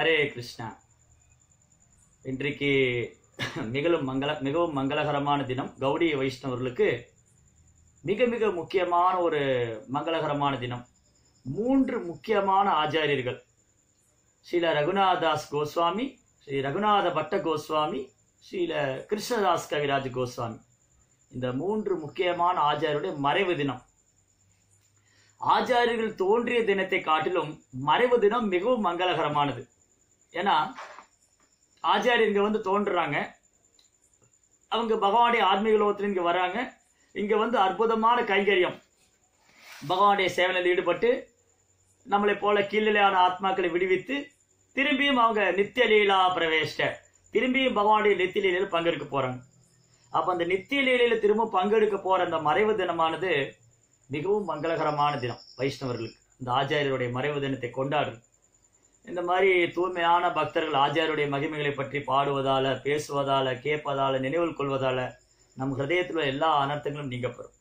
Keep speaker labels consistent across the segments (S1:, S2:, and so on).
S1: ஹரே கிருஷ்ணா இன்றைக்கு மிகவும் மங்கள மிகவும் மங்களகரமான தினம் கௌடிய வைஷ்ணவர்களுக்கு மிக மிக முக்கியமான ஒரு மங்களகரமான தினம் மூன்று முக்கியமான ஆச்சாரியர்கள் ஸ்ரீல ரகுநாதாஸ் கோஸ்வாமி ஸ்ரீ ரகுநாத பட்ட கோஸ்வாமி ஸ்ரீல கிருஷ்ணதாஸ் கவிராஜ் கோஸ்வாமி இந்த மூன்று முக்கியமான ஆச்சாரியருடைய மறைவு தினம் ஆச்சாரியர்கள் தோன்றிய தினத்தை காட்டிலும் மறைவு தினம் மிகவும் மங்களகரமானது ஏன்னா ஆச்சாரியர் இங்க வந்து தோன்றுறாங்க அவங்க பகவானுடைய ஆத்மீக லோகத்துல இங்க வராங்க இங்க வந்து அற்புதமான கைங்கரியம் பகவானுடைய சேவனில் ஈடுபட்டு நம்மளை போல கீழ்நிலையான ஆத்மாக்களை விடுவித்து திரும்பியும் அவங்க நித்திய லீலா பிரவேஷ்ட திரும்பியும் பகவானுடைய நித்திய லீலையில் பங்கெடுக்க போறாங்க அப்ப அந்த நித்திய லீலையில திரும்ப பங்கெடுக்க போற அந்த மறைவு தினமானது மிகவும் மங்களகரமான தினம் வைஷ்ணவர்களுக்கு இந்த ஆச்சாரியருடைய மறைவு தினத்தை கொண்டாடு இந்த மாதிரி தூய்மையான பக்தர்கள் ஆச்சாரியருடைய மகிமைகளை பற்றி பாடுவதால பேசுவதால கேட்பதால நினைவில் கொள்வதால நம் ஹிருதயத்தில் உள்ள எல்லா அனர்த்தங்களும் நீங்கப்படும்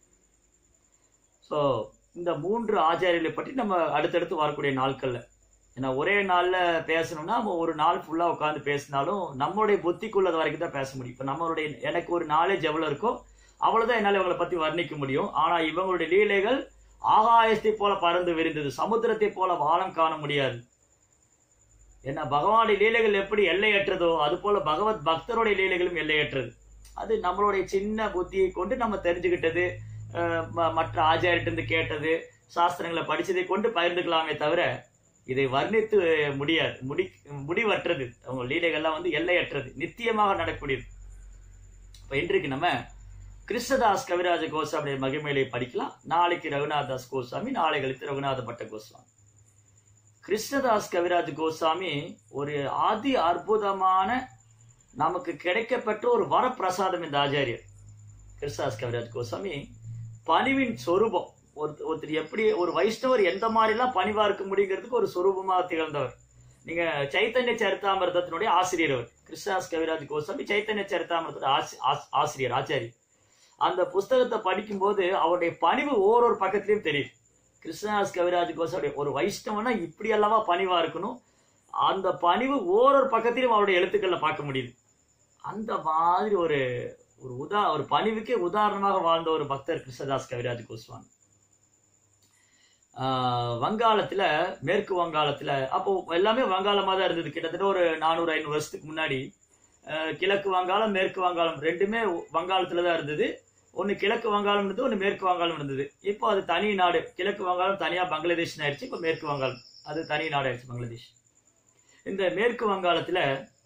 S1: ஸோ இந்த மூன்று ஆச்சாரியர்களை பற்றி நம்ம அடுத்தடுத்து வரக்கூடிய நாட்கள்ல ஏன்னா ஒரே நாள்ல பேசணும்னா நம்ம ஒரு நாள் ஃபுல்லா உட்காந்து பேசினாலும் நம்மளுடைய புத்திக்குள்ளது வரைக்கும் தான் பேச முடியும் இப்போ நம்மளுடைய எனக்கு ஒரு நாலேஜ் எவ்வளவு இருக்கோ அவ்வளவுதான் என்னால் இவங்களை பத்தி வர்ணிக்க முடியும் ஆனா இவங்களுடைய லீலைகள் ஆகாயத்தை போல பறந்து விரிந்தது சமுத்திரத்தை போல வானம் காண முடியாது ஏன்னா பகவானுடைய லீலைகள் எப்படி எல்லையற்றதோ அது போல பகவத் பக்தருடைய லீலைகளும் எல்லையற்றது அது நம்மளுடைய சின்ன புத்தியை கொண்டு நம்ம தெரிஞ்சுக்கிட்டது அஹ், ம- மற்ற ஆச்சாரியிலிருந்து கேட்டது சாஸ்திரங்களை படிச்சதை கொண்டு பகிர்ந்துக்கலாமே தவிர இதை வர்ணித்து முடியாது முடி முடிவற்றது அவங்க லீலைகள்லாம் வந்து எல்லையற்றது நித்தியமாக நடக்கக்கூடியது இப்ப இன்றைக்கு நம்ம கிருஷ்ணதாஸ் கவிராஜ கோஸ்வாமியுடைய மகிமையிலே படிக்கலாம் நாளைக்கு ரகுநாதாஸ் கோஸ்வாமி நாளை கழித்து ரகுநாத பட்ட கோஸ்வாமி கிருஷ்ணதாஸ் கவிராஜ் கோஸ்வாமி ஒரு அதி அற்புதமான நமக்கு கிடைக்கப்பெற்ற ஒரு வரப்பிரசாதம் இந்த ஆச்சாரியர் கிருஷ்ணதாஸ் கவிராஜ் கோஸ்வாமி பணிவின் சொரூபம் ஒரு ஒருத்தர் எப்படி ஒரு வைஷ்ணவர் எந்த மாதிரிலாம் பணிவா இருக்க முடியுங்கிறதுக்கு ஒரு சொரூபமாக திகழ்ந்தவர் நீங்க சைத்தன்ய சரித்தாமிரதத்தினுடைய ஆசிரியர் அவர் கிருஷ்ணதாஸ் கவிராஜ் கோஸ்வாமி சைத்தன்ய சரித்தாமிரதோட ஆசி- ஆஸ்- ஆசிரியர் ஆச்சாரியர் அந்த புஸ்தகத்தை படிக்கும்போது அவருடைய பணிவு ஓரொரு பக்கத்திலையும் தெரியுது கிருஷ்ணதாஸ் கவிராஜ் கோஸ்வாமி ஒரு வைஷ்ணவனா இப்படி அல்லவா பணிவா இருக்கணும் அந்த பணிவு ஓரொரு பக்கத்திலும் அவருடைய எழுத்துக்கள்ல பார்க்க முடியுது அந்த மாதிரி ஒரு ஒரு உதா ஒரு பணிவுக்கே உதாரணமாக வாழ்ந்த ஒரு பக்தர் கிருஷ்ணதாஸ் கவிராஜ் கோஸ்வாமி ஆஹ் வங்காளத்துல மேற்கு வங்காளத்துல அப்போ எல்லாமே வங்காளமா தான் இருந்தது கிட்டத்தட்ட ஒரு நானூறு ஐநூறு வருஷத்துக்கு முன்னாடி ஆஹ் கிழக்கு வங்காளம் மேற்கு வங்காளம் ரெண்டுமே வங்காளத்துல தான் இருந்தது ஒன்னு கிழக்கு வங்காளம் இருந்தது ஒன்னு மேற்கு வங்காளம் இருந்தது இப்போ அது தனி நாடு கிழக்கு வங்காளம் தனியா பங்களாதேஷ் ஆயிடுச்சு இப்போ மேற்கு வங்காளம் அது தனி நாடு ஆயிடுச்சு பங்களாதேஷ் இந்த மேற்கு வங்காளத்துல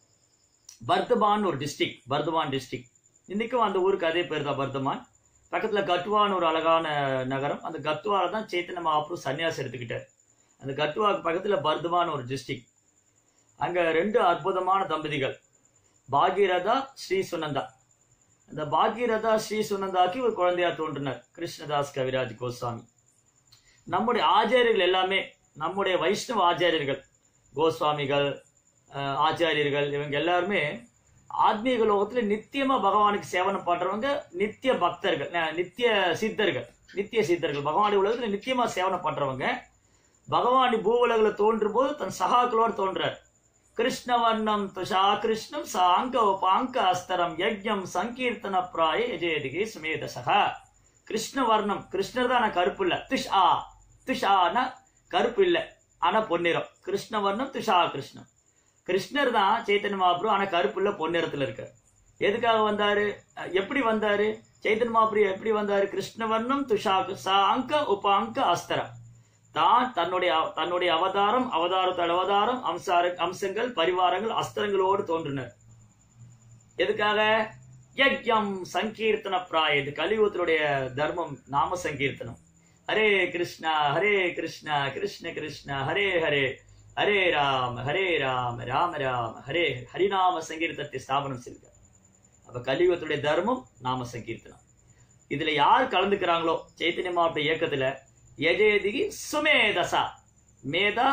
S1: பர்தமான் ஒரு டிஸ்ட்ரிக்ட் பர்தமான் டிஸ்ட்ரிக்ட் இன்னைக்கும் அந்த ஊருக்கு அதே பேர் தான் பர்தமான் பக்கத்துல கட்வான்னு ஒரு அழகான நகரம் அந்த கத்வால தான் சேத்தன மகாபுரு சன்னியாசம் எடுத்துக்கிட்டார் அந்த கட்வாக்கு பக்கத்துல பர்தமான் ஒரு டிஸ்ட்ரிக்ட் அங்க ரெண்டு அற்புதமான தம்பதிகள் பாகீரதா ஸ்ரீ சுனந்தா அந்த பாகீரதா ஸ்ரீ சுனந்தாக்கு ஒரு குழந்தையா தோன்றினார் கிருஷ்ணதாஸ் கவிராஜ் கோஸ்வாமி நம்முடைய ஆச்சாரியர்கள் எல்லாமே நம்முடைய வைஷ்ணவ ஆச்சாரியர்கள் கோஸ்வாமிகள் அஹ், ஆச்சாரியர்கள் இவங்க எல்லாருமே ஆத்மீக லோகத்துல நித்தியமா பகவானுக்கு சேவனம் பண்றவங்க நித்திய பக்தர்கள் அஹ், நித்திய சித்தர்கள் நித்திய சித்தர்கள் பகவானுடைய உலகத்துல நித்தியமா சேவனம் பண்றவங்க பகவான் பூவுலகில தோன்றும் போது தன் சகாக்களோடு தோன்றார் கிருஷ்ணவர்ணம் துஷா கிருஷ்ணம் சாங்க உபாங்க அஸ்தரம் யஜ்யம் சங்கீர்த்தன பிராய எஜயதிகே சுமேத சகா கிருஷ்ணவர்ணம் கிருஷ்ணர் தான் ஆனா கருப்பு இல்ல துஷா துஷானா கருப்பு இல்ல ஆனா பொன்னிறம் கிருஷ்ணவர்ணம் துஷா கிருஷ்ணம் கிருஷ்ணர் தான் சைத்தன்ய மகாபுரு ஆனா கருப்பு இல்ல பொன்னிறத்துல இருக்கார் எதுக்காக வந்தாரு அஹ் எப்படி வந்தாரு சைத்தன்ய மகாபுரு எப்படி வந்தாரு கிருஷ்ணவர்ணம் துஷா சாங்க உபாங்க அஸ்தரம் தான் தன்னுடைய தன்னுடைய அவதாரம் அவதாரத்தோட அவதாரம் அம்சார அம்சங்கள் பரிவாரங்கள் அஸ்திரங்களோடு தோன்றினர் எதுக்காக யஜ்யம் சங்கீர்த்தன பிராய இது கலியுகத்தினுடைய தர்மம் நாம சங்கீர்த்தனம் ஹரே கிருஷ்ணா ஹரே கிருஷ்ணா கிருஷ்ண கிருஷ்ணா ஹரே ஹரே ஹரே ராம ஹரே ராம ராம ராம ஹரே ஹரிநாம சங்கீர்த்தத்தை ஸ்தாபனம் செய்க அப்ப கலியுகத்துடைய தர்மம் நாம சங்கீர்த்தனம் இதுல யார் கலந்துக்கிறாங்களோ சைத்தன்ய மாவட்ட இயக்கத்துல எஜயதிகி சுமேதசா மேதா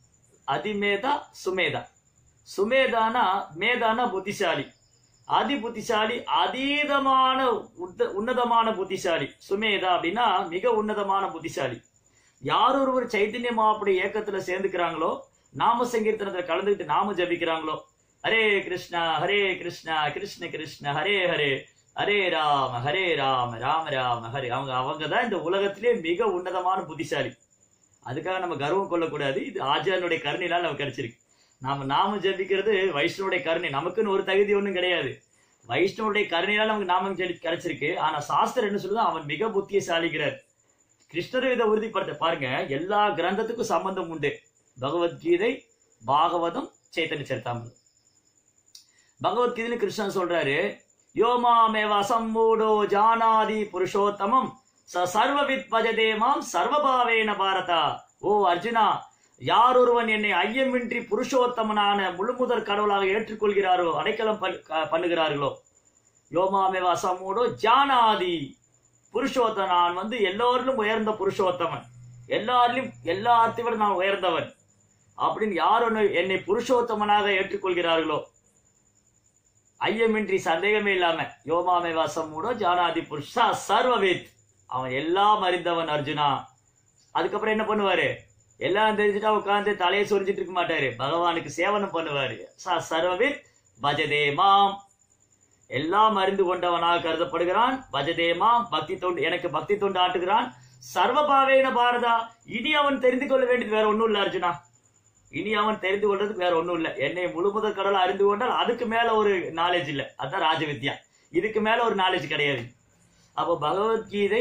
S1: அதிமேதா சுமேதா சுமேதானா மேதானா புத்திசாலி அதி புத்திசாலி அதீதமான உத்த- உன்னதமான புத்திசாலி சுமேதா அப்படின்னா மிக உன்னதமான புத்திசாலி யார் ஒருவர் சைத்தன்ய மாவுடைய இயக்கத்துல சேர்ந்துக்கிறாங்களோ நாம சங்கீர்த்தனத்துல கலந்துக்கிட்டு நாம ஜபிக்கிறாங்களோ ஹரே கிருஷ்ணா ஹரே கிருஷ்ணா கிருஷ்ண கிருஷ்ண ஹரே ஹரே ஹரே ராம ஹரே ராம ராம ராம ஹரே அவங்க அவங்க தான் இந்த உலகத்திலே மிக உன்னதமான புத்திசாலி அதுக்காக நம்ம கர்வம் கொள்ளக்கூடாது இது ஆச்சாரனுடைய கருணையினால் நமக்கு கிடைச்சிருக்கு நாம நாம ஜபிக்கிறது வைஷ்ணவனுடைய கருணை நமக்குன்னு ஒரு தகுதி ஒன்றும் கிடையாது வைஷ்ணவனுடைய கருணையால் நமக்கு நாமம் ஜெபி- கிடைச்சிருக்கு ஆனா சாஸ்திரம் என்ன சொல்லுது அவன் மிக புத்தியசாலிக்கிறார் கிருஷ்ணர் இதை உறுதிப்படுத்த பாருங்க எல்லா கிரந்தத்துக்கும் சம்பந்தம் உண்டு பகவத்கீதை பாகவதம் சைத்தன்ய சரித்தாமிரம் பகவத்கீதையில கிருஷ்ணன் சொல்றாரு யோமாமேவ அசம்மூடோ ஜானாதி புருஷோத்தமம் ச சர்வவித் பஜதே மாம் சர்வபாவேன பாரதா ஓ அர்ஜுனா யார் ஒருவன் என்னை ஐயமின்றி புருஷோத்தமனான முழுமுதற் கடவுளாக ஏற்றுக்கொள்கிறாரோ அடைக்கலம் பண்- க- பண்ணுகிறார்களோ யோமாமேவ அசம்மூடோ ஜானாதி புருஷோத்தமன் நான் வந்து எல்லோரிலும் உயர்ந்த புருஷோத்தமன் எல்லாரிலும் எல்லாத்தையும் விட நான் உயர்ந்தவன் அப்படின்னு யார் ஒன்று என்னை புருஷோத்தமனாக ஏற்றுக்கொள்கிறார்களோ ஐயமின்றி சந்தேகமே இல்லாம யோமாமே வாசமூடோ ஜானாதி புருஷா சர்வவேத் அவன் எல்லாம் அறிந்தவன் அர்ஜுனா அதுக்கப்புறம் என்ன பண்ணுவாரு எல்லாம் தெரிஞ்சுட்டா உட்கார்ந்து தலையை சொரிஞ்சிட்டு இருக்க மாட்டாரு பகவானுக்கு சேவனம் பண்ணுவாரு சா சர்வவித் பஜதே மாம் எல்லாம் அறிந்து கொண்டவனாக கருதப்படுகிறான் பஜதே மாம் பக்தி தொண்டு எனக்கு பக்தி தொண்டு ஆட்டுகிறான் சர்வபாவேன பாரதா இனி அவன் தெரிந்து கொள்ள வேண்டியது வேற ஒண்ணும் இல்ல அர்ஜுனா இனி அவன் தெரிந்து கொள்றதுக்கு வேற ஒண்ணும் இல்ல என்னை முழுமுதற் கடவுளை அறிந்து கொண்டால் அதுக்கு மேல ஒரு நாலேஜ் இல்ல அதான் ராஜவித்யா இதுக்கு மேல ஒரு நாலேஜ் கிடையாது அப்போ பகவத்கீதை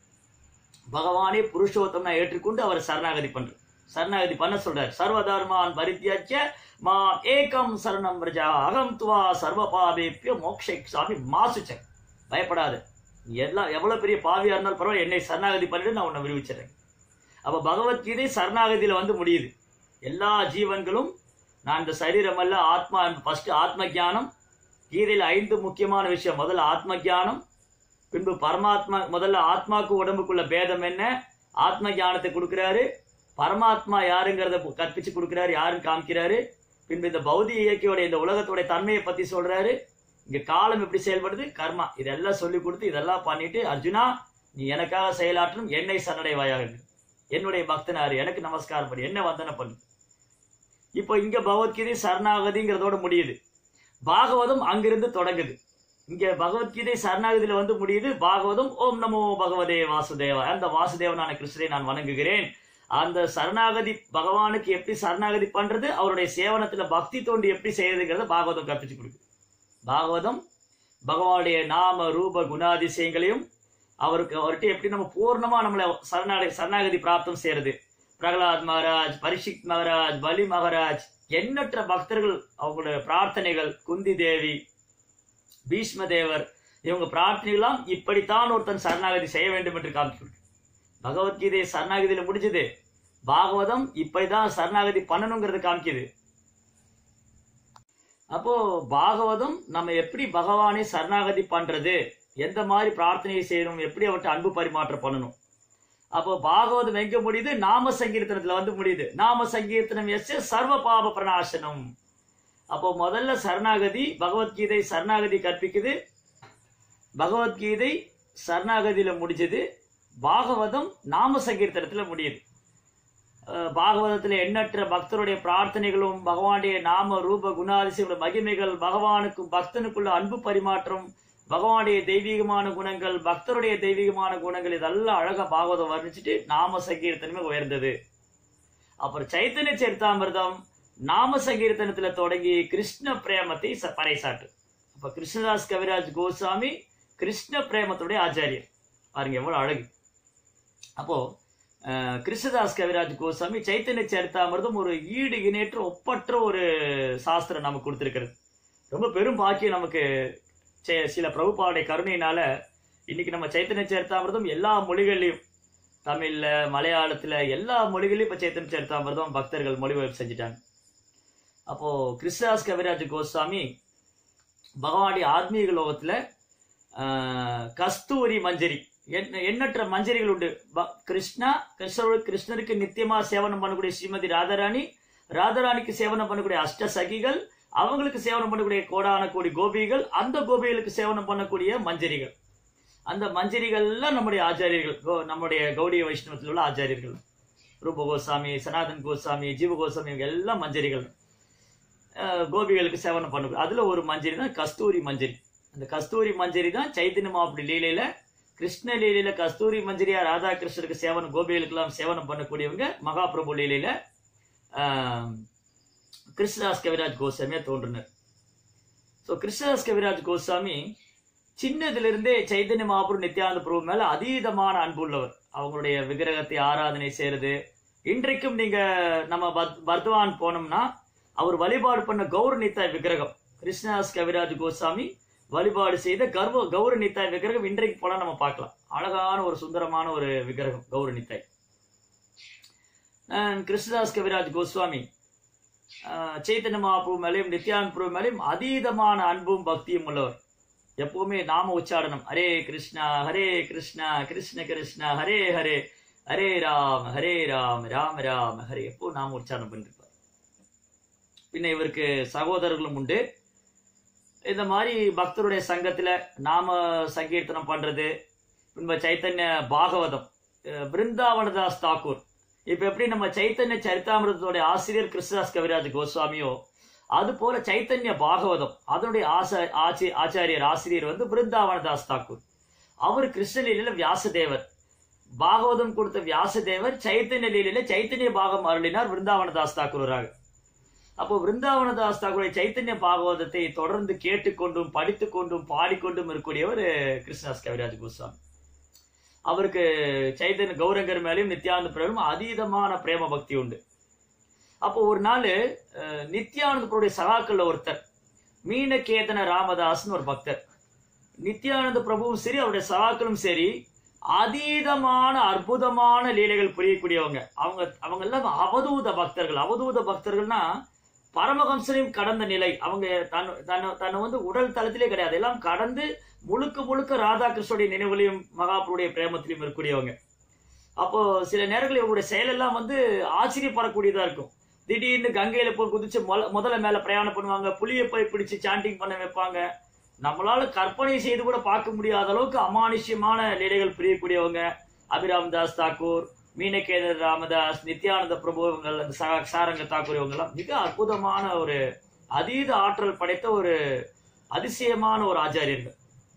S1: பகவானே புருஷோத்தமனை ஏற்றுக்கொண்டு அவர் சரணாகதி பண்ற சரணாகதி பண்ண சொல்றார் சர்வதர்மான் பரித்தியாச்ச மா ஏகம் சரணம் பிரஜா அகம் துவா சர்வ பாவேப்பிய மோக்ஷை சாமி மாசுச்ச பயப்படாத நீ எல்லாம் எவ்வளவு பெரிய பாவியா இருந்தாலும் பரவாயில்ல என்னை சரணாகதி பண்ணிட்டு நான் உன்னை விடுவிச்சிடுறேன் அப்ப பகவத்கீதை சரணாகதியில வந்து முடியுது எல்லா ஜீவன்களும் நான் இந்த சரீரம் அல்ல ஆத்மா ஃபர்ஸ்ட் ஆத்ம ஞானம் கீதையில் ஐந்து முக்கியமான விஷயம் முதல்ல ஆத்ம ஞானம் பின்பு பரமாத்மா முதல்ல ஆத்மாக்கு உடம்புக்குள்ள பேதம் என்ன ஆத்ம ஞானத்தை கொடுக்கிறாரு பரமாத்மா யாருங்கிறத கற்பிச்சு கொடுக்கிறாரு யாருன்னு காமிக்கிறாரு பின்பு இந்த பௌதிக இயற்கையோட இந்த உலகத்தோட தன்மையை பத்தி சொல்றாரு இங்க காலம் எப்படி செயல்படுது கர்மா இதெல்லாம் சொல்லி கொடுத்து இதெல்லாம் பண்ணிட்டு அர்ஜுனா நீ எனக்காக செயலாற்றணும் என்னை சரணடைவாயாக என்னுடைய பக்தனாரு எனக்கு நமஸ்காரம் பண்ணு என்ன வந்தன பண்ணு இப்போ இங்க பகவத்கீதை சரணாகதிங்கிறதோட முடியுது பாகவதம் அங்கிருந்து தொடங்குது இங்க பகவத்கீதை சரணாகதியில வந்து முடியுது பாகவதம் ஓம் நமோ பகவதே வாசுதேவா அந்த வாசுதேவனான கிருஷ்ணரை நான் வணங்குகிறேன் அந்த சரணாகதி பகவானுக்கு எப்படி சரணாகதி பண்றது அவருடைய சேவனத்துல பக்தி தோண்டி எப்படி செய்யறதுங்கிறத பாகவதம் கற்பிச்சு கொடுக்குது பாகவதம் பகவானுடைய நாம ரூப குணாதிசயங்களையும் அவருக்கு அவர்கிட்ட எப்படி நம்ம பூர்ணமா நம்மளை சரணாகி சரணாகதி பிராப்தம் செய்யறது பிரகலாத் மகாராஜ் பரிஷித் மகாராஜ் பலி மகாராஜ் எண்ணற்ற பக்தர்கள் அவங்களோட பிரார்த்தனைகள் குந்தி தேவி பீஷ்ம தேவர் இவங்க பிரார்த்தனைகளாம் இப்படித்தான் ஒருத்தன் சரணாகதி செய்ய வேண்டும் என்று காமிச்சு பகவத்கீதை சரணாகதியில முடிஞ்சது பாகவதம் இப்படிதான் சரணாகதி பண்ணணுங்கிறது காமிக்குது அப்போ பாகவதம் நம்ம எப்படி பகவானை சரணாகதி பண்றது எந்த மாதிரி பிரார்த்தனையை செய்யணும் எப்படி அவர்கிட்ட அன்பு பரிமாற்றம் பண்ணணும் அப்போ பாகவதம் எங்க முடியுது நாம சங்கீர்த்தனத்துல வந்து முடியுது நாம சங்கீர்த்தனம் எஸ் சர்வ பாப பிரணாசனம் அப்போ முதல்ல சரணாகதி பகவத்கீதை சரணாகதி கற்பிக்குது பகவத்கீதை சரணாகதியில முடிஞ்சது பாகவதம் நாம சங்கீர்த்தனத்துல முடியுது அஹ் பாகவதத்துல எண்ணற்ற பக்தருடைய பிரார்த்தனைகளும் பகவானுடைய நாம ரூப குணாதிசயோட மகிமைகள் பகவானுக்கும் பக்தனுக்குள்ள அன்பு பரிமாற்றம் பகவானுடைய தெய்வீகமான குணங்கள் பக்தருடைய தெய்வீகமான குணங்கள் இதெல்லாம் அழகா பாகவதம் வர்ணிச்சுட்டு நாம சங்கீர்த்தனமே உயர்ந்தது அப்புறம் சைத்தன்ய சரித்தாமிர்தம் நாம சங்கீர்த்தனத்துல தொடங்கி கிருஷ்ண பிரேமத்தை ச- பறைசாட்டு அப்ப கிருஷ்ணதாஸ் கவிராஜ் கோஸ்வாமி கிருஷ்ண பிரேமத்துடைய ஆச்சாரியர் பாருங்க எவ்வளவு அழகு அப்போ அஹ், கிருஷ்ணதாஸ் கவிராஜ் கோஸ்வாமி சைத்தன்ய சரித்தாமிர்தம் ஒரு ஈடு இணையற்ற ஒப்பற்ற ஒரு சாஸ்திரம் நமக்கு கொடுத்திருக்கிறது ரொம்ப பெரும் பாக்கியம் நமக்கு சே- சில பிரபுபாவுடைய கருணையினால இன்னைக்கு நம்ம சைத்தன்ய சரித்தாமிர்தம் எல்லா மொழிகள்லையும் தமிழ்ல மலையாளத்துல எல்லா மொழிகளையும் இப்ப சைத்தன்ய சரித்தாமிர்தம் பக்தர்கள் மொழிபெயர்ப்பு செஞ்சுட்டாங்க அப்போ கிருஷ்ணதாஸ் கவிராஜ் கோஸ்வாமி பகவானுடைய ஆத்மீக லோகத்துல ஆஹ், கஸ்தூரி மஞ்சரி எண்ண- எண்ணற்ற மஞ்சரிகள் உண்டு ப- கிருஷ்ணா கிருஷ்ணரோட கிருஷ்ணருக்கு நித்தியமா சேவனம் பண்ணக்கூடிய ஸ்ரீமதி ராதாராணி ராதாராணிக்கு சேவனம் பண்ணக்கூடிய அஷ்ட சகிகள் அவங்களுக்கு சேவனம் பண்ணக்கூடிய கோடான கோடி கோபிகள் அந்த கோபிகளுக்கு சேவனம் பண்ணக்கூடிய மஞ்சரிகள் அந்த மஞ்சரிகள்லாம் நம்முடைய ஆச்சாரியர்கள் கோ- நம்முடைய கௌடிய வைஷ்ணவத்தில் உள்ள ஆச்சாரியர்கள் ரூப கோசாமி சனாதன் கோசாமி ஜீவ கோசாமி இவங்க எல்லாம் மஞ்சரிகள் அஹ் கோபிகளுக்கு சேவனம் பண்ண அதுல ஒரு மஞ்சரி தான் கஸ்தூரி மஞ்சரி அந்த கஸ்தூரி மஞ்சரி தான் சைத்தன்ய மாப்பிடி லீலையில கிருஷ்ண லீலையில கஸ்தூரி மஞ்சரியா ராதாகிருஷ்ணருக்கு சேவனம் கோபிகளுக்கெல்லாம் சேவனம் பண்ணக்கூடியவங்க மகாபிரபு லீலையில ஆஹ், கிருஷ்ணதாஸ் கவிராஜ் கோசாமியா தோன்றினர் ஸோ கிருஷ்ணதாஸ் கவிராஜ் கோசாமி சின்னதுல இருந்தே சைத்தன்ய மகாபுரு நித்யானந்த பிரபு மேல அதீதமான அன்பு உள்ளவர் அவங்களுடைய விக்கிரகத்தை ஆராதனை செய்யறது இன்றைக்கும் நீங்க நம்ம பத்- பர்தவான் போனோம்னா அவர் வழிபாடு பண்ண கௌர நித்தாய் விக்கிரகம் கிருஷ்ணதாஸ் கவிராஜ் கோசாமி வழிபாடு செய்த கர்வ கௌர நித்தாய் விக்கிரகம் இன்றைக்கு போல நம்ம பார்க்கலாம் அழகான ஒரு சுந்தரமான ஒரு விக்கிரகம் கௌர நித்தாய் அஹ் கிருஷ்ணதாஸ் கவிராஜ் கோஸ்வாமி அஹ் சைத்தன்ய மகாபுரு மேலேயும் நித்யானந்த பிரபு மேலேயும் அதீதமான அன்பும் பக்தியும் உள்ளவர் எப்பவுமே நாம உச்சாடனம் ஹரே கிருஷ்ணா ஹரே கிருஷ்ணா கிருஷ்ண கிருஷ்ணா ஹரே ஹரே ஹரே ராம் ஹரே ராம் ராம ராம் ஹரே எப்போ நாம உச்சாரணம் பண்ணிருப்பார் பின்ன இவருக்கு சகோதரர்களும் உண்டு இந்த மாதிரி பக்தருடைய சங்கத்துல நாம சங்கீர்த்தனம் பண்றது பின்பு சைத்தன்ய பாகவதம் அஹ் பிருந்தாவனதாஸ் தாக்கூர் இப்ப எப்படி நம்ம சைத்தன்ய சரித்தாமிரதத்துடைய ஆசிரியர் கிருஷ்ணதாஸ் கவிராஜ் கோஸ்வாமியோ அது போல சைத்தன்ய பாகவதம் அதனுடைய ஆசா ஆச்சி ஆச்சாரியர் ஆசிரியர் வந்து பிருந்தாவனதாஸ் தாக்கூர் அவர் கிருஷ்ணலீலையில வியாசதேவர் பாகவதம் கொடுத்த வியாசதேவர் சைத்தன்ய லீலையில சைத்தன்ய பாகம் அருளினார் விருந்தாவனதாஸ் தாக்கூராக அப்போ விருந்தாவனதாஸ் தாக்கூருடைய சைத்தன்ய பாகவதத்தை தொடர்ந்து கேட்டுக்கொண்டும் படித்துக்கொண்டும் பாடிக்கொண்டும் இருக்கக்கூடியவர் கிருஷ்ணதாஸ் கவிராஜ் கோஸ்வாமி அவருக்கு சைத்தன்ய கௌரங்கர் மேலேயும் நித்யானந்த பிரேமும் அதீதமான பிரேம பக்தி உண்டு அப்போ ஒரு நாள் அஹ், நித்யானந்த பிரபுடைய சகாக்கள்ல ஒருத்தர் மீனகேதன ராமதாஸ்னு ஒரு பக்தர் நித்யானந்த பிரபுவும் சரி அவருடைய சகாக்களும் சரி அதீதமான அற்புதமான லீலைகள் புரியக்கூடியவங்க அவங்க அவங்க எல்லாம் அவதூத பக்தர்கள் அவதூத பக்தர்கள்னா பரமஹம்சனையும் கடந்த நிலை அவங்க தன் தன்னை தன்னை வந்து உடல் தளத்திலே கிடையாது எல்லாம் கடந்து முழுக்க முழுக்க ராதாகிருஷ்ணனுடைய நினைவுலையும் மகாபுருடைய பிரேமத்திலையும் இருக்கக்கூடியவங்க அப்போ சில நேரங்களில் இவங்களுடைய செயலெல்லாம் வந்து ஆச்சரியப்படக்கூடியதா இருக்கும் திடீர்னு கங்கையில போய் குதிச்சு மொல- முதல்ல மேல பிரயாணம் பண்ணுவாங்க புளிய போய் பிடிச்சு சாண்டிங் பண்ண வைப்பாங்க நம்மளால கற்பனை செய்து கூட பார்க்க முடியாத அளவுக்கு அமானுஷ்யமான லீலைகள் புரியக்கூடியவங்க அபிராம் தாஸ் தாக்கூர் மீனகேதர் ராமதாஸ் நித்யானந்த பிரபு இவங்கள் அந்த சா- சாரங்க தாக்கூர் இவங்கெல்லாம் மிக அற்புதமான ஒரு அதீத ஆற்றல் படைத்த ஒரு அதிசயமான ஒரு ஆச்சாரியர்கள்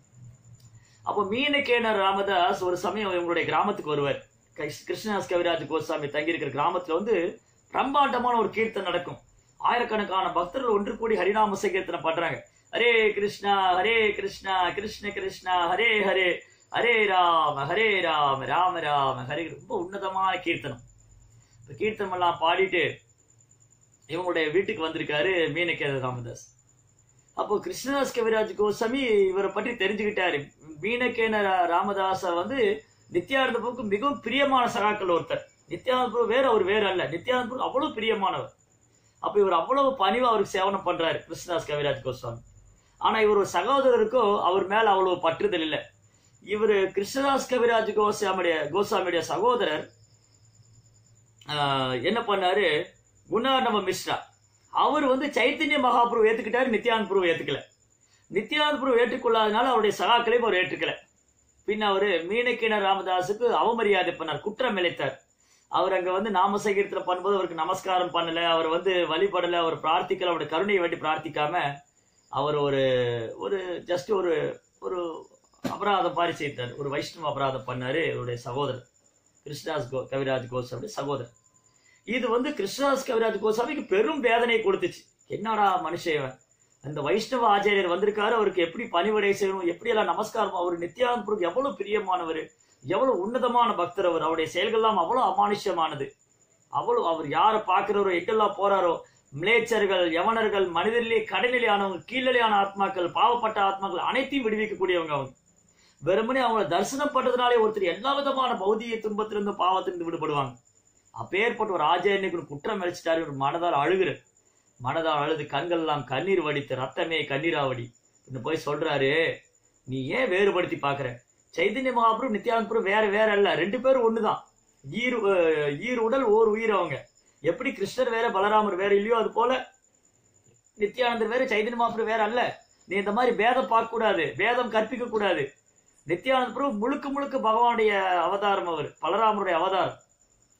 S1: அப்போ மீனகேனர் ராமதாஸ் ஒரு சமயம் இவங்களுடைய கிராமத்துக்கு வருவார் கிருஷ்- கிருஷ்ணதாஸ் கவிராஜ் கோஸ்வாமி தங்கியிருக்கிற கிராமத்துல வந்து பிரம்மாண்டமான ஒரு கீர்த்தனை நடக்கும் ஆயிரக்கணக்கான பக்தர்கள் ஒன்று கூடி ஹரிநாம சங்கீர்த்தனம் பண்றாங்க ஹரே கிருஷ்ணா ஹரே கிருஷ்ணா கிருஷ்ண கிருஷ்ணா ஹரே ஹரே ஹரே ராம ஹரே ராம ராம ராம ஹரே ரொம்ப உன்னதமான கீர்த்தனம் இந்த கீர்த்தனம் எல்லாம் பாடிட்டு இவங்களுடைய வீட்டுக்கு வந்திருக்காரு மீனகேத ராமதாஸ் அப்போ கிருஷ்ணதாஸ் கவிராஜ் கோசாமி இவரை பற்றி தெரிஞ்சுக்கிட்டாரு மீனகேன ரா- ராமதாச வந்து நித்யானந்த பிரபுக்கு மிகவும் பிரியமான சகாக்கள் ஒருத்தர் நித்யானந்த பிரபு வேற அவர் வேற அல்ல நித்யானந்த பிரபு அவ்வளவு பிரியமானவர் அப்ப இவர் அவ்வளவு பணிவா அவருக்கு சேவனம் பண்றாரு கிருஷ்ணதாஸ் கவிராஜ் கோஸ்வாமி ஆனா இவர் ஒரு சகோதரருக்கோ அவர் மேல அவ்வளவு பற்றுதல் இல்லை இவர் கிருஷ்ணதாஸ் கவிராஜ் கோசாமியுடைய கோசாமியுடைய சகோதரர் ஆஹ், என்ன பண்ணாரு குணார்ணவ மிஸ்ரா அவர் வந்து சைத்தன்ய மகாபுரு ஏத்துக்கிட்டாரு நித்யானந்த பிரபு ஏத்துக்கல நித்யானந்த பிரபு ஏற்றுக்கொள்ளாதனால அவருடைய சகாக்களையும் அவர் ஏற்றுக்கல பின்ன அவரு மீனக்கிண ராமதாஸுக்கு அவமரியாதை பண்ணார் குற்றம் இழைத்தார் அவர் அங்க வந்து நாம சங்கீர்த்தனை பண்ணும்போது அவருக்கு நமஸ்காரம் பண்ணல அவர் வந்து வழிபடல அவர் பிரார்த்திக்கல அவருடைய கருணையை வேண்டி பிரார்த்திக்காம அவர் ஒரு ஒரு ஜஸ்ட் ஒரு ஒரு அபராதம் பாரி செய்தார் ஒரு வைஷ்ணவ அபராதம் பண்ணாரு இவருடைய சகோதரர் கிருஷ்ணதாஸ் கோ கவிராஜ் கோசாமி சகோதரர் இது வந்து கிருஷ்ணதாஸ் கவிராஜ் கோசாமிக்கு பெரும் வேதனை கொடுத்துச்சு என்னடா மனுஷன் இவன்? அந்த வைஷ்ணவ ஆச்சாரியர் வந்திருக்காரு அவருக்கு எப்படி பணிவிடை செய்யணும் எப்படி எல்லாம் நமஸ்காரம் அவர் நித்யானந்த பிரபு எவ்வளவு பிரியமானவர் எவ்வளவு உன்னதமான பக்தர் அவர் அவருடைய செயல்கள்லாம் அவ்வளவு அமானுஷ்யமானது அவ்வளவு அவர் யாரை பார்க்கிறவரோ எங்கெல்லாம் போறாரோ மிளேச்சர்கள் யவனர்கள் மனிதரிலே கடலிலே ஆனவங்க கீழலையான ஆத்மாக்கள் பாவப்பட்ட ஆத்மாக்கள் அனைத்தையும் விடுவிக்கக்கூடியவங்க அவங்க வெறுமனே அவங்கள தரிசனம் பண்றதுனாலே ஒருத்தர் எல்லா விதமான பௌதிக துன்பத்திலிருந்து பாவத்திலிருந்து விடுபடுவாங்க அப்பேற்பட்ட ஒரு ஆச்சாரியனுக்கு குற்றம் அழிச்சிட்டாரு ஒரு மனதால் அழுகுற மனதால் அழுது கண்கள் எல்லாம் கண்ணீர் வடித்து ரத்தமே கண்ணீராவடி இன்னும் போய் சொல்றாரு நீ ஏன் வேறுபடுத்தி பாக்குற சைதன்ய மகாபுரம் நித்யானந்தபுரம் வேற வேற அல்ல ரெண்டு பேரும் ஒண்ணுதான் ஈர் அஹ், ஈர் உடல் ஓர் உயிர் அவங்க எப்படி கிருஷ்ணர் வேற பலராமர் வேற இல்லையோ அது போல நித்யானந்தர் வேற சைதன்ய மகாபுரம் வேற அல்ல நீ இந்த மாதிரி பேதம் பார்க்க கூடாது பேதம் கற்பிக்க கூடாது நித்யானந்த பிரபு முழுக்க முழுக்க பகவானுடைய அவதாரம் அவர் பலராமருடைய அவதாரம்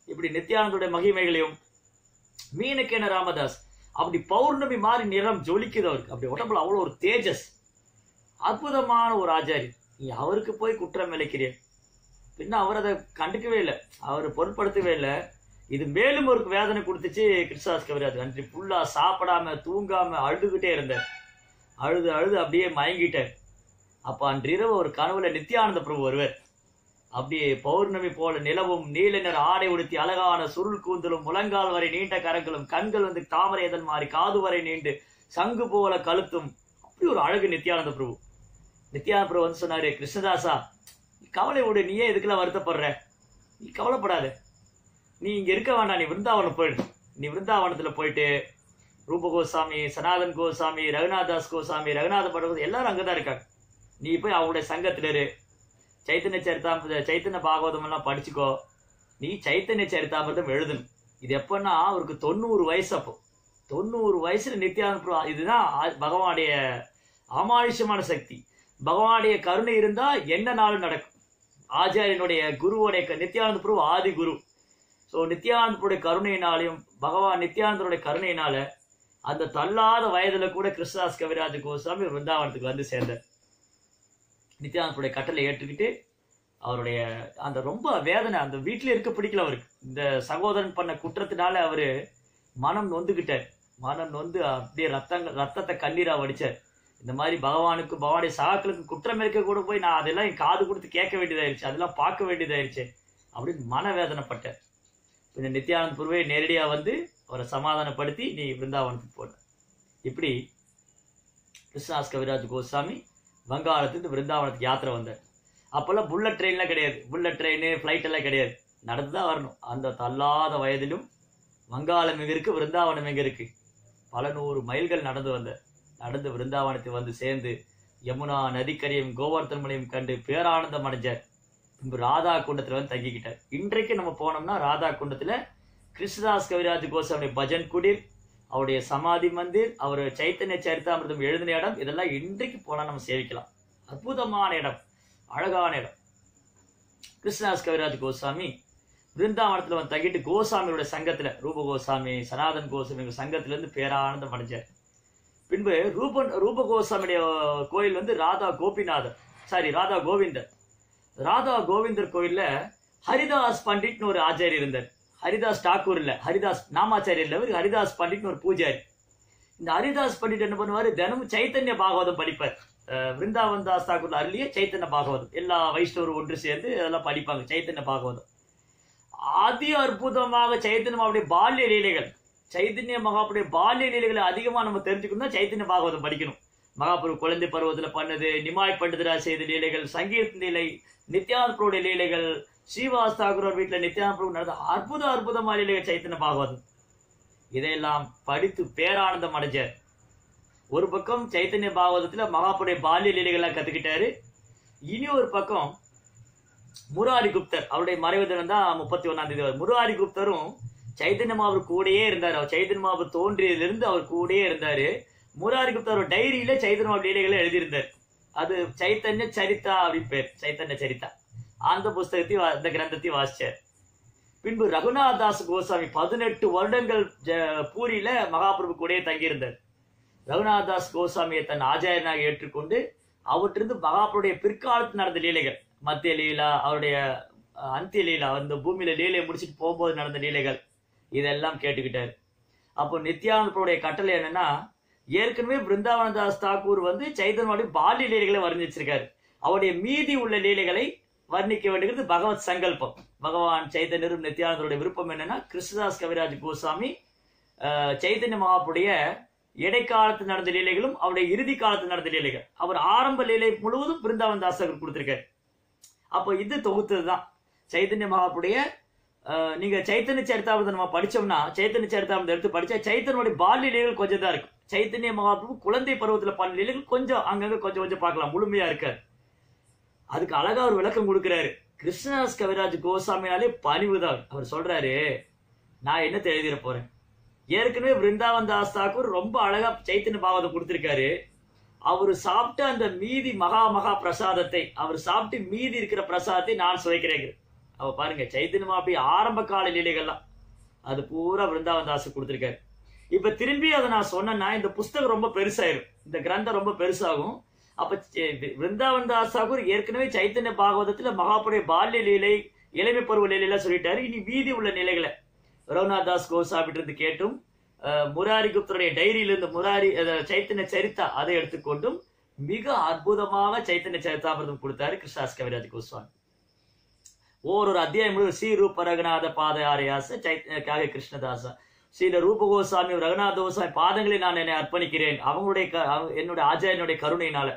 S1: இப்படி நித்யானந்தோட மகிமைகளையும் மீனக்கேன ராமதாஸ் அப்படி பௌர்ணமி மாதிரி நிறம் ஜொலிக்குது அவருக்கு அப்படி உடம்புல அவ்வளோ ஒரு தேஜஸ் அற்புதமான ஒரு ஆச்சாரி நீ அவருக்கு போய் குற்றம் விளைக்கிறீர் பின்ன அவர் அதை கண்டுக்கவே இல்லை அவர் பொருட்படுத்தவே இல்லை இது மேலும் ஒரு வேதனை கொடுத்துச்சு கிருஷ்ணாஸ் கவிராஜ் அன்றி ஃபுல்லா சாப்பிடாம தூங்காம அழுதுகிட்டே இருந்தார் அழுது அழுது அப்படியே மயங்கிட்டார் அப்ப அன்றிரவு ஒரு கனவுல நித்யானந்த பிரபு வருவார் அப்படியே பௌர்ணமி போல நிலவும் நீல நிற ஆடை உடுத்தி அழகான சுருள் கூந்தலும் முழங்கால் வரை நீண்ட கரங்களும் கண்கள் வந்து தாமரை இதழ் மாறி காது வரை நீண்டு சங்கு போல கழுத்தும் அப்படி ஒரு அழகு நித்யானந்த பிரபு நித்யானந்த பிரபு வந்து சொன்னாரு கிருஷ்ணதாசா நீ கவலை விடு நீயே எதுக்கெல்லாம் வருத்தப்படுற நீ கவலைப்படாத நீ இங்க இருக்க வேண்டாம் நீ விருந்தாவனம் போயிடு நீ விருந்தாவனத்துல போயிட்டு ரூப கோசாமி சனாதன் கோசாமி ரகுநாதாஸ் கோசாமி ரகுநாத படகோஸ் எல்லாரும் அங்கதான் இருக்காங்க நீ போய் அவங்களுடைய சங்கத்துல இரு சைத்தன்ய சரிதாமிரத சைத்தன்ய பாகவதம் எல்லாம் படிச்சுக்கோ நீ சைத்தன்ய சரிதாமிரதம் எழுதணும் இது எப்பன்னா அவருக்கு தொண்ணூறு வயசு அப்போ தொண்ணூறு வயசுல நித்யானந்த பிரபு இதுதான் ஆ- பகவானுடைய அமானுஷமான சக்தி பகவானுடைய கருணை இருந்தா என்ன நாளும் நடக்கும் ஆச்சாரியனுடைய குருவோடைய க- நித்யானந்த பிரபு ஆதி குரு ஸோ நித்யானந்தருடைய கருணையினாலையும் பகவான் நித்யானந்தருடைய கருணையினால அந்த தள்ளாத வயதுல கூட கிருஷ்ணதாஸ் கவிராஜ் கோசாமி விருந்தாவனத்துக்கு வந்து சேர்ந்தார் நித்யானந்தருடைய கட்டளை ஏற்றுக்கிட்டு அவருடைய அந்த ரொம்ப வேதனை அந்த வீட்டிலே இருக்க பிடிக்கல அவருக்கு இந்த சகோதரன் பண்ண குற்றத்தினால அவரு மனம் நொந்துக்கிட்டார் மனம் நொந்து அப்படியே ரத்தங்கள் ரத்தத்தை கண்ணீரா வடிச்சார் இந்த மாதிரி பகவானுக்கு பகவானுடைய சகாக்களுக்கு குற்றம் இருக்க கூட போய் நான் அதெல்லாம் என் காது கொடுத்து கேட்க வேண்டியதாயிருச்சு அதெல்லாம் பார்க்க வேண்டியதாயிருச்சு அப்படின்னு மனவேதனைப்பட்டார் பின்ன நித்யானந்த் பூர்வே நேரடியா வந்து அவரை சமாதானப்படுத்தி நீ பிருந்தாவனத்துக்கு போன இப்படி கிருஷ்ணாஸ் கவிராஜ் கோஸ்வாமி வங்காளத்துக்கு பிருந்தாவனத்துக்கு யாத்திரை வந்தார் அப்போல்லாம் புல்லட் ட்ரெயின்லாம் கிடையாது புல்லட் ட்ரெயின் ஃப்ளைட் எல்லாம் கிடையாது நடந்து தான் வரணும் அந்த தள்ளாத வயதிலும் வங்காளம் எங்க இருக்கு விருந்தாவனம் எங்க இருக்கு பல நூறு மைல்கள் நடந்து வந்தார் நடந்து விருந்தாவனத்தை வந்து சேர்ந்து யமுனா நதிக்கரையும் கோவர்த்தன் கண்டு பேரானந்தம் அடைஞ்சார் பின்பு ராதா குண்டத்துல வந்து தங்கிக்கிட்டார் இன்றைக்கு நம்ம போனோம்னா ராதா குண்டத்துல கிருஷ்ணதாஸ் கவிராஜ் கோசாமி பஜன் குடிர் அவருடைய சமாதி மந்திர் அவர் சைத்தன்ய சரிதாமிரதம் எழுதின இடம் இதெல்லாம் இன்றைக்கு போனா நம்ம சேவிக்கலாம் அற்புதமான இடம் அழகான இடம் கிருஷ்ணதாஸ் கவிராஜ் கோசாமி பிருந்தாவனத்துல வந்து தங்கிட்டு கோசாமியோட சங்கத்துல ரூப கோசாமி சனாதன் கோசாமி இவங்க சங்கத்துல இருந்து பேரானந்தம் அடைஞ்சார் பின்பு ரூபன் ரூப கோசாமியுடைய கோயில் வந்து ராதா கோபிநாதர் சாரி ராதா கோவிந்தர் ராதா கோவிந்தர் கோயில்ல ஹரிதாஸ் பண்டிட்னு ஒரு ஆச்சாரி இருந்தார் ஹரிதாஸ் டாக்கூர் இல்ல ஹரிதாஸ் நாமாச்சாரி இல்ல இவர் ஹரிதாஸ் பண்டிட்னு ஒரு பூஜாரி இந்த ஹரிதாஸ் பண்டிட் என்ன பண்ணுவாரு தினமும் சைத்தன்ய பாகவதம் படிப்பார் அஹ் விருந்தாவன் தாஸ் தாக்கூர் அருளிய சைத்தன்ய பாகவதம் எல்லா வைஷ்ணவரும் ஒன்று சேர்ந்து அதெல்லாம் படிப்பாங்க சைத்தன்ய பாகவதம் அதி அற்புதமாக சைத்தன்ய மகாவுடைய பால்ய லீலைகள் சைத்தன்ய மகாவுடைய பால்ய லீலைகளை அதிகமா நம்ம தெரிஞ்சுக்கணும்னா சைத்தன்ய பாகவதம் படிக்கணும் மகாபுரு குழந்தை பருவத்துல பண்ணது நிமாய் பண்டிதரா செய்த லீலைகள் சங்கீர்த்த லீலை நித்யானந்த பிரபுடைய லீலைகள் ஸ்ரீவாஸ் தாகூர் வீட்டுல நித்யானந்த பிரபு நடந்த அற்புத அற்புதமான லீலைகள் சைத்தன்ய பாகவதம் இதையெல்லாம் படித்து பேரானந்தம் அடைஞ்சார் ஒரு பக்கம் சைத்தன்ய பாகவதத்துல மகாபுருடைய பால்ய லீலைகள்லாம் கத்துக்கிட்டாரு இனி ஒரு பக்கம் முராரி குப்தர் அவருடைய மறைவு தினம் தான் முப்பத்தி ஒன்னாம் தேதி வரும். முராரி குப்தரும் சைத்தன்ய மாபு கூடயே இருந்தார் அவர் சைத்தன்ய மாபு தோன்றியதிலிருந்து அவர் கூடயே இருந்தாரு முராரி குப்தர் ஒரு டைரியில சைத்தன்ய மாபு லீலைகளை எழுதியிருந்தார் அது சைத்தன்ய சரிதா அப்படின்னு பேர் சைத்தன்ய சரிதா அந்த புஸ்தகத்தையும் வா- அந்த கிரந்தத்தையும் வாசிச்சார் பின்பு ரகுநாத் தாஸ் கோசாமி பதினெட்டு வருடங்கள் ஜ- பூரியில மகாபிரபு கூடயே தங்கியிருந்தார் ரகுநாத் தாஸ் கோசாமியை தன் ஆச்சாரியனாக ஏற்றுக்கொண்டு அவற்றிருந்து மகாபுருடைய பிற்காலத்து நடந்த லீலைகள் மத்திய லீலா அவருடைய அஹ், அந்திய லீலா அந்த பூமியில லீலையை முடிச்சிட்டு போகும்போது நடந்த லீலைகள் இதெல்லாம் கேட்டுக்கிட்டாரு அப்போ நித்யானந்தருடைய கட்டளை என்னன்னா ஏற்கனவே பிருந்தாவனதாஸ் தாக்கூர் வந்து சைதன்யாவுடைய பால்ய லீலைகளை வர்ணிச்சிருக்காரு அவருடைய மீதி உள்ள லீலைகளை வர்ணிக்க வேண்டியது பகவத் சங்கல்பம் பகவான் சைதன்யரும் நித்யானந்தருடைய விருப்பம் என்னன்னா கிருஷ்ணதாஸ் கவிராஜ் கோசாமி அஹ், சைதன்ய மகாப்புடைய இடைக்காலத்து நடந்த லீலைகளும் அவருடைய இறுதி காலத்து நடந்த லீலைகள் அவர் ஆரம்ப லீலை முழுவதும் பிருந்தாவன் தாசகர் கொடுத்திருக்காரு அப்போ இது தொகுத்ததுதான் சைத்தன்ய மகாப்புடைய அஹ், நீங்க சைத்தன்ய சரித்தாமிரதம் நம்ம படிச்சோம்னா சைத்தன்ய சரித்தாமிரதம் எடுத்து படிச்சா சைத்தன்யோட பால்ய லீலைகள் கொஞ்சம் தான் இருக்கும் சைத்தன்ய மகாபிரபு குழந்தை பருவத்துல பண்ண லீலைகள் கொஞ்சம் அங்கங்க கொஞ்சம் கொஞ்சம் பார்க்கலாம் முழுமையா இருக்காது அதுக்கு அழகா ஒரு விளக்கம் கொடுக்கிறாரு கிருஷ்ணதாஸ் கவிராஜ் கோசாமினாலே பணிவுதான் அவர் சொல்றாரு நான் என்னத்தை எழுதிட போறேன் ஏற்கனவே பிருந்தாவன் தாஸ் தாக்கூர் ரொம்ப அழகா சைத்தன்ய பாவத்தை கொடுத்திருக்காரு அவர் சாப்பிட்ட அந்த மீதி மகா மகா பிரசாதத்தை அவர் சாப்பிட்டு மீதி இருக்கிற பிரசாதத்தை நான் சுவைக்கிறேன் அவ பாருங்க சைத்தன்ய மாப்பி ஆரம்ப கால லீலைகள்லாம் அது பூரா விருந்தாவன் தாஸ் கொடுத்திருக்காரு இப்ப திரும்பி அதை நான் சொன்னேன்னா இந்த புஸ்தகம் ரொம்ப பெருசாயிரும் இந்த கிரந்தம் ரொம்ப பெருசாகும் அப்ப சி- விருந்தாவன் தாஸ் தாக்கூர் ஏற்கனவே சைத்தன்ய பாகவதத்துல மகாபுடைய பால்ய லீலை இளமை பருவ லீலையெல்லாம் சொல்லிட்டாரு இனி மீதி உள்ள நிலைகளை ரகுநாத் தாஸ் கோசாமிட்டு இருந்து கேட்டும் அஹ், முராரி குப்தருடைய டைரியில இருந்து முராரி அஹ், சைத்தன்ய சரித்தா அதை எடுத்துக்கொண்டும் மிக அற்புதமாக சைத்தன்ய சரிதாமிரதம் கொடுத்தாரு கிருஷ்ணாஸ் கவிராஜ் கோஸ்வாமி ஓரொரு அத்தியாயம் முழு ஸ்ரீ ரூப ரகுநாத பாதயாரியாச சைத்தன்யக்காக கிருஷ்ணதாசா ஸ்ரீல ரூப கோசாமி ரகுநாத கோசாமி பாதங்களை நான் என்னை அர்ப்பணிக்கிறேன் அவங்களுடைய க- அவங்க- என்னுடைய ஆச்சாரியனுடைய கருணையினால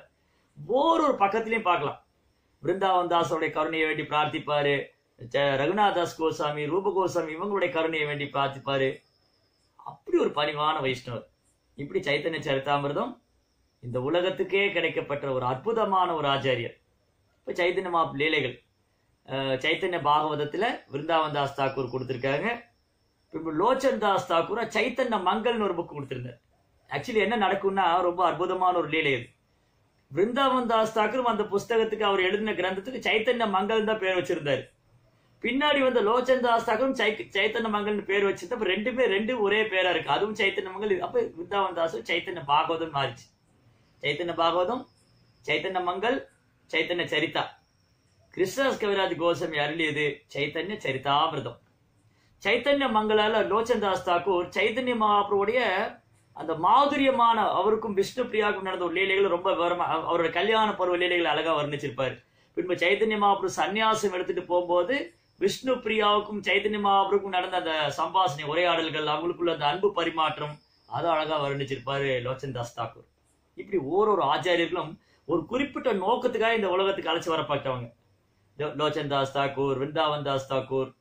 S1: ஓரொரு பக்கத்திலையும் பார்க்கலாம் பிருந்தாவன் தாஸோடைய கருணையை வேண்டி பிரார்த்திப்பாரு ச- ரகுநாதாஸ் கோசாமி ரூப கோசாமி இவங்களுடைய கருணையை வேண்டி பிரார்த்திப்பாரு அப்படி ஒரு பணிவான வைஷ்ணவர் இப்படி சைத்தன்ய சரிதாமிர்தம் இந்த உலகத்துக்கே கிடைக்கப்பட்ட ஒரு அற்புதமான ஒரு ஆச்சாரியர் இப்ப சைத்தன்ய மா லீலைகள் அஹ், சைத்தன்ய பாகவதத்துல விருந்தாவன் தாஸ் தாக்கூர் கொடுத்திருக்காங்க இப்போ லோச்சன் தாஸ் தாக்கூர் சைத்தன்ய மங்கள்னு ஒரு புக் கொடுத்திருந்தார் ஆக்சுவலி என்ன நடக்கும்னா ரொம்ப அற்புதமான ஒரு லீலை இது விருந்தாவன் தாஸ் தாக்கூரும் அந்த புஸ்தகத்துக்கு அவர் எழுதின கிரந்தத்துக்கு சைத்தன்ய மங்கள் தான் பேர் வச்சிருந்தாரு பின்னாடி வந்த லோச்சன் தாஸ் தாக்கூரும் சை சைத்தன்ய மங்கள்னு பேர் வச்சிருந்த அப்ப ரெண்டுமே ரெண்டு ஒரே பேரா இருக்கு அதுவும் சைத்தன்ய மங்கள் இது- அப்ப விருந்தாவன் தாஸும் சைத்தன்ய பாகவதம் மாறிச்சு சைத்தன்ய பாகவதம் சைத்தன்ய மங்கள் சைத்தன்ய சரிதா கிருஷ்ணாஸ் கவிராஜ் கோசமி அருளியது சைத்தன்ய சரிதாமிர்தம் சைத்தன்ய மங்களால லோச்சன் தாஸ் தாக்கூர் சைத்தன்ய மகாபுருடைய அந்த மாதுரியமான அவருக்கும் விஷ்ணு பிரியாவுக்கும் நடந்த ஒரு லீலைகள் ரொம்ப விவரமா அவ- அவரோட கல்யாண பருவ லீலைகளை அழகா வர்ணிச்சிருப்பாரு பின்பு சைத்தன்ய மகாபுரு சந்நியாசம் எடுத்துட்டு போகும்போது விஷ்ணு பிரியாவுக்கும் சைத்தன்ய மகாபுருக்கும் நடந்த அந்த சம்பாஷணை உரையாடல்கள் அவங்களுக்குள்ள அந்த அன்பு பரிமாற்றம் அதை அழகா வர்ணிச்சிருப்பாரு லோச்சன் தாஸ் தாக்கூர் இப்படி ஓரொரு ஆச்சாரியர்களும் ஒரு குறிப்பிட்ட நோக்கத்துக்காக இந்த உலகத்துக்கு அழைச்சு வரப்பட்டவங்க லோ- லோச்சன் தாஸ் தாக்கூர் விருந்தாவன் தாஸ் தாக்கூர்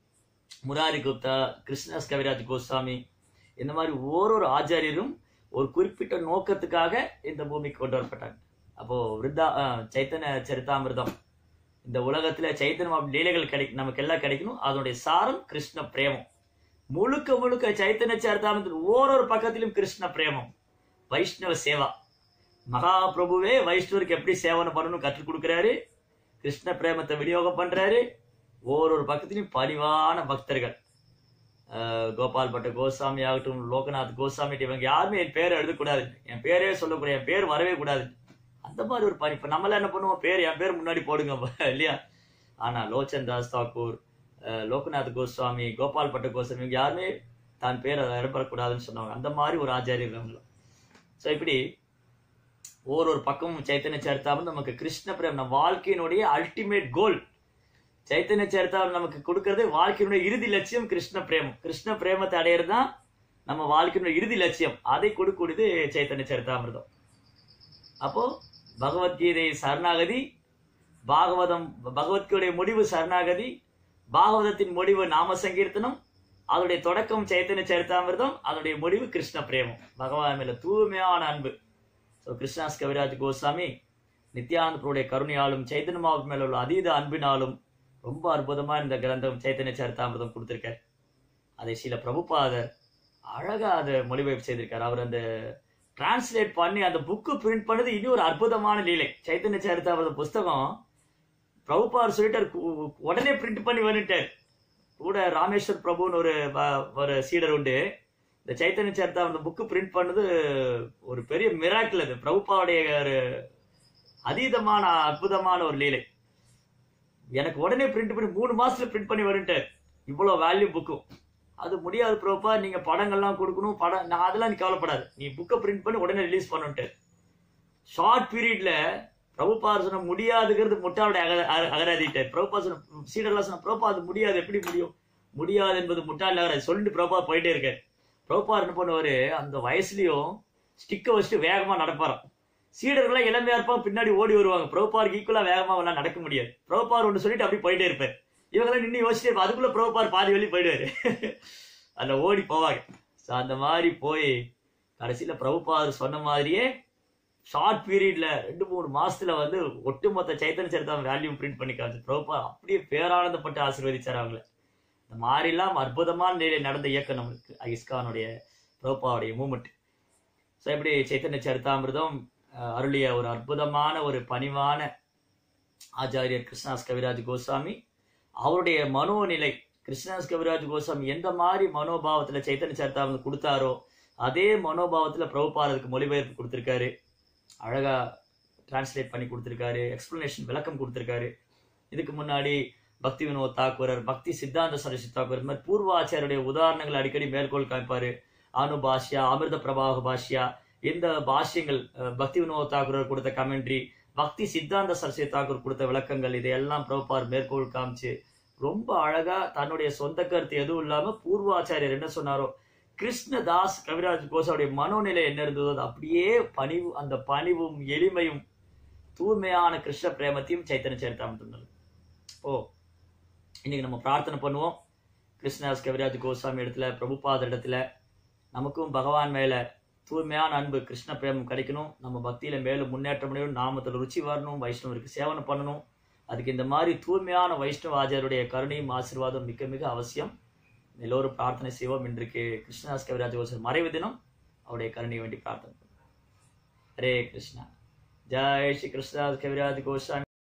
S1: முராரி குப்தா கிருஷ்ணாஸ் கவிராஜ் கோஸ்வாமி இந்த மாதிரி ஓரொரு ஆச்சாரியரும் ஒரு குறிப்பிட்ட நோக்கத்துக்காக இந்த பூமிக்கு கொண்டு வரப்பட்டாங்க அப்போ விருந்தா அஹ், சைத்தன்ய சரிதாமிர்தம் இந்த உலகத்துல சைத்தன்ய லீலைகள் கிடை நமக்கு எல்லாம் கிடைக்கணும் அதனுடைய சாரம் கிருஷ்ண பிரேமம் முழுக்க முழுக்க சைத்தன்ய சரிதாமிரத்தில் ஓரொரு பக்கத்திலும் கிருஷ்ண பிரேமம் வைஷ்ணவ சேவா மகாபிரபுவே வைஷ்ணவருக்கு எப்படி சேவனை பண்ணணும் கற்றுக் கொடுக்குறாரு கிருஷ்ண பிரேமத்தை விநியோகம் பண்றாரு ஓரொரு பக்கத்திலும் பணிவான பக்தர்கள் அஹ் கோபால் பட்ட கோசாமி ஆகட்டும் லோகநாத் கோசாமி இவங்க யாருமே என் பேரை எழுதக்கூடாது என் பேரே சொல்லக்கூடாது என் பேர் வரவே கூடாது அந்த மாதிரி ஒரு பணி இப்ப நம்மளாம் என்ன பண்ணுவோம் பேர் என் பேர் முன்னாடி போடுங்க இல்லையா ஆனா லோச்சன் தாஸ் தாக்கூர் அஹ் லோகநாத் கோஸ்வாமி கோபால் பட்ட கோசாமி இவங்க யாருமே தான் பேர் அதை இடம்பெறக்கூடாதுன்னு சொன்னாங்க அந்த மாதிரி ஒரு ஆச்சாரியர் அவங்க ஸோ இப்படி ஒரு பக்கமும் சைத்தன்ய சரித்தாமல் நமக்கு கிருஷ்ண பிரேம் நம்ம வாழ்க்கையினுடைய அல்டிமேட் கோல் சைத்தன்ய சரித்தாமல் நமக்கு கொடுக்கறது வாழ்க்கையினுடைய இறுதி லட்சியம் கிருஷ்ண பிரேமம் கிருஷ்ண பிரேமத்தை அடையிறது தான் நம்ம வாழ்க்கையினுடைய இறுதி லட்சியம் அதை கொடுக்கூடியது சைத்தன்ய சரித்தாமிர்தம் அப்போ பகவத்கீதை சரணாகதி பாகவதம் பகவத்கீதையுடைய முடிவு சரணாகதி பாகவதத்தின் முடிவு நாம சங்கீர்த்தனம் அதனுடைய தொடக்கம் சைத்தன்ய சரித்தாமிர்தம் அதனுடைய முடிவு கிருஷ்ண பிரேமம் பகவான் மேல தூய்மையான அன்பு ஸோ கிருஷ்ணாஸ் கவிராஜ் கோஸ்வாமி நித்யானந்தருடைய கருணையாலும் சைத்தன்ய மாவுக்கு மேல உள்ள அதீத அன்பினாலும் ரொம்ப அற்புதமா இந்த கிரந்தம் சைத்தன்ய சரித்தாமிர்தம் கொடுத்திருக்கார் அதை சில பிரபுபாதர் அழகா அதை மொழிபெயர்ப்பு செய்திருக்கார் அவர் அந்த டிரான்ஸ்லேட் பண்ணி அந்த புக்கு பிரிண்ட் பண்ணது இனி ஒரு அற்புதமான லீலை சைத்தன்ய சரித்தாமிர்தம் புஸ்தகம் பிரபுபார் சொல்லிட்டார் கு- உடனே பிரிண்ட் பண்ணி வந்துட்டார் கூட ராமேஸ்வர் பிரபுன்னு ஒரு வ- ஒரு சீடர் உண்டு இந்த சைத்தன்ய சரிதா அந்த புக்கு பிரிண்ட் பண்ணது ஒரு பெரிய மிராக்கிள் அது பிரபுபாவுடைய ஒரு அதீதமான அற்புதமான ஒரு லீலை எனக்கு உடனே பிரிண்ட் பண்ணி மூணு மாசத்துல பிரிண்ட் பண்ணி வந்துட்டார் இவ்வளவு வேல்யூ புக்கும் அது முடியாது பிரபுபா நீங்க படங்கள்லாம் கொடுக்கணும் படம் நான் அதெல்லாம் நீ கவலைப்படாது நீ புக்கை பிரிண்ட் பண்ணி உடனே ரிலீஸ் பண்ணுன்ட்டு ஷார்ட் பீரியட்ல பிரபுபார் சொன்ன முடியாதுங்கிறது முட்டாளுடைய அக அக- அகராதிட்டார் பிரபுபா சொன்ன சீடர்லாம் சொன்ன பிரபுபா அது முடியாது எப்படி முடியும் முடியாது என்பது முட்டாள் அகராதி சொல்லிட்டு பிரபுபா போயிட்டே இருக்காரு பிரபுபார் என்ன பண்ணுவாரு அந்த வயசுலயும் ஸ்டிக்கை வச்சுட்டு வேகமா நடப்பாராம் சீடர்கள்லாம் இளமையா இருப்பாங்க பின்னாடி ஓடி வருவாங்க பிரபுபாருக்கு ஈக்குவலா வேகமா எல்லாம் நடக்க முடியாது பிரபுபார் ஒன்று சொல்லிட்டு அப்படி போயிட்டே இருப்பார் இவங்கெல்லாம் நின்று யோசிச்சிட்டே இருப்பாங்க அதுக்குள்ள பிரபுபார் பாதி வெளியே போயிடுவாரு அந்த ஓடி போவாங்க So, அந்த மாதிரி போய் கடைசியில பிரபுபாதர் சொன்ன மாதிரியே ஷார்ட் பீரியட்ல ரெண்டு மூணு மாசத்துல வந்து ஒட்டுமொத்த சைத்தன்ய சரித்தம் வேல்யூ பிரிண்ட் பண்ணி காமிச்சு பிரபுபா அப்படியே பேரானந்தப்பட்டு ஆசீர்வதிச்சார் அவங்கள இந்த மாதிரிலாம் அற்புதமான நிலையில் நடந்த இயக்கம் நம்மளுக்கு இஸ்கானுடைய பிரபுபாவுடைய மூமெண்ட் ஸோ இப்படி சைத்தன்ய சரித்தாமிர்தம் அஹ், அருளிய ஒரு அற்புதமான ஒரு பணிவான ஆச்சாரியர் கிருஷ்ணாஸ் கவிராஜ் கோஸ்வாமி அவருடைய மனோநிலை கிருஷ்ணதாஸ் கவிராஜ் கோஸ்வாமி எந்த மாதிரி மனோபாவத்துல சைத்தன்ய சரிதாமிரதம் கொடுத்தாரோ அதே மனோபாவத்துல பிரபுபாதத்துக்கு மொழிபெயர்ப்பு கொடுத்திருக்காரு அழகா டிரான்ஸ்லேட் பண்ணி கொடுத்திருக்காரு எக்ஸ்பிளனேஷன் விளக்கம் கொடுத்திருக்காரு இதுக்கு முன்னாடி பக்தி வினோத் தாக்கூரர் பக்தி சித்தாந்த சரஸ்வதி தாக்கூர் இந்த மாதிரி பூர்வாச்சாரியருடைய உதாரணங்களை அடிக்கடி மேற்கோள் காமிப்பாரு அனு பாஷ்யா அமிர்த பிரபாக பாஷ்யா இந்த பாஷ்யங்கள் அஹ், பக்தி வினோத் தாக்கூரர் கொடுத்த கமெண்ட்ரி பக்தி சித்தாந்த சரஸ்வதி தாக்கூர் கொடுத்த விளக்கங்கள் இதையெல்லாம் பிரபுபார் மேற்கோள் காமிச்சு ரொம்ப அழகா தன்னுடைய சொந்த கருத்து எதுவும் இல்லாம பூர்வாச்சாரியர் என்ன சொன்னாரோ கிருஷ்ணதாஸ் கவிராஜ் கோசாவுடைய மனோநிலை என்ன இருந்ததோ அது அப்படியே பணிவு அந்த பணிவும் எளிமையும் தூய்மையான கிருஷ்ண பிரேமத்தையும் சைத்தன்ய சரித்தாமத்தில் ஓ இன்னைக்கு நம்ம பிரார்த்தனை பண்ணுவோம் கிருஷ்ணதாஸ் கவிராஜ் கோஸ்வாமி இடத்துல பிரபுபாத இடத்துல நமக்கும் பகவான் மேல தூய்மையான அன்பு கிருஷ்ண பிரேமம் கிடைக்கணும் நம்ம பக்தியில மேலும் முன்னேற்றம் அடையணும் நாமத்துல ருச்சி வரணும் வைஷ்ணவருக்கு சேவனை பண்ணணும் அதுக்கு இந்த மாதிரி தூய்மையான வைஷ்ணவ ஆச்சாரியருடைய கருணையும் ஆசீர்வாதம் மிக மிக அவசியம் எல்லோரும் பிரார்த்தனை செய்வோம் இன்றைக்கு கிருஷ்ணதாஸ் கவிராஜ் கோஸ்வாமி மறைவு தினம் அவருடைய கருணை வேண்டி பிரார்த்தனை பண்ணுவோம். ஹரே கிருஷ்ணா ஜெய் ஸ்ரீ கிருஷ்ணதாஸ் கவிராஜ் கோஸ்வாமி